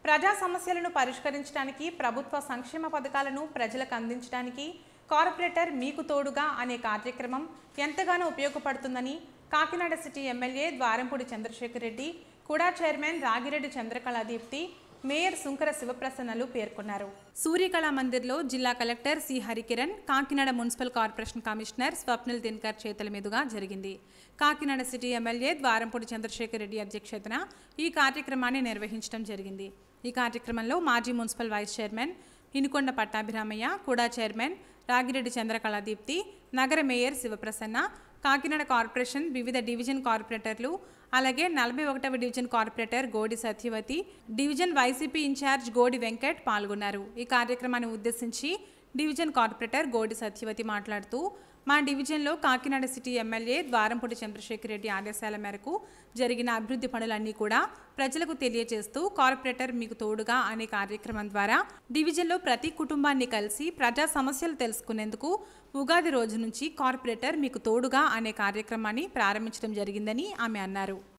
ప్రజా సమస్యలను పరిష్కరించడానికి ప్రభుత్వ సంక్షేమ పథకాలను ప్రజలకు అందించడానికి కార్పొరేటర్ మీకు తోడుగా అనే కార్యక్రమం ఎంతగానో ఉపయోగపడుతుందని కాకినాడ సిటీ ఎమ్మెల్యే ద్వారంపూడి చంద్రశేఖర్ రెడ్డి కూడా చైర్మన్ రాగిరెడ్డి చంద్రకళాదీప్తి మేయర్ సుంకర శివప్రసన్నలు పేర్కొన్నారు సూర్యకళా మందిర్లో జిల్లా collector C Harikiran Kakinada municipal corporation commissioner Swapnil Dinakar చేతుల మీదుగా జరిగింది కాకినాడ సిటీ ఎమ్మెల్యే ద్వారంపూడి చంద్రశేఖర్ రెడ్డి అధ్యక్షతన ఈ కార్యక్రమాన్ని నిర్వహించడం జరిగింది ఈ కార్యక్రమంలో మాజీ municipal vice chairman Inukonda Pattabhiramayya కూడా చైర్మన్ రాగిరెడ్డి చంద్రకళాదీప్తి నగర మేయర్ శివప్రసన్న కాకినాడ కార్పొరేషన్ వివిధ డివిజన్ కార్పొరేటర్లు అలాగే నలభై ఒకటవ division corporator గోడి Satyavathi division YCP incharge Godi Venkat పాల్గొన్నారు ఈ కార్యక్రమాన్ని ఉద్దేశించి డివిజన్ కార్పొరేటర్ గోడి సత్యవతి మాట్లాడుతూ మా డివిజన్లో కాకినాడ సిటీ ఎమ్మెల్యే ద్వారంపూడి చంద్రశేఖర్ రెడ్డి ఆదేశాల మేరకు జరిగిన అభివృద్ధి పనులన్నీ కూడా ప్రజలకు తెలియజేస్తూ కార్పొరేటర్ మీకు తోడుగా అనే కార్యక్రమం ద్వారా డివిజన్లో ప్రతి కుటుంబాన్ని కలిసి ప్రజా సమస్యలు తెలుసుకునేందుకు ఉగాది రోజు నుంచి కార్పొరేటర్ మీకు తోడుగా అనే కార్యక్రమాన్ని ప్రారంభించడం జరిగిందని ఆమె అన్నారు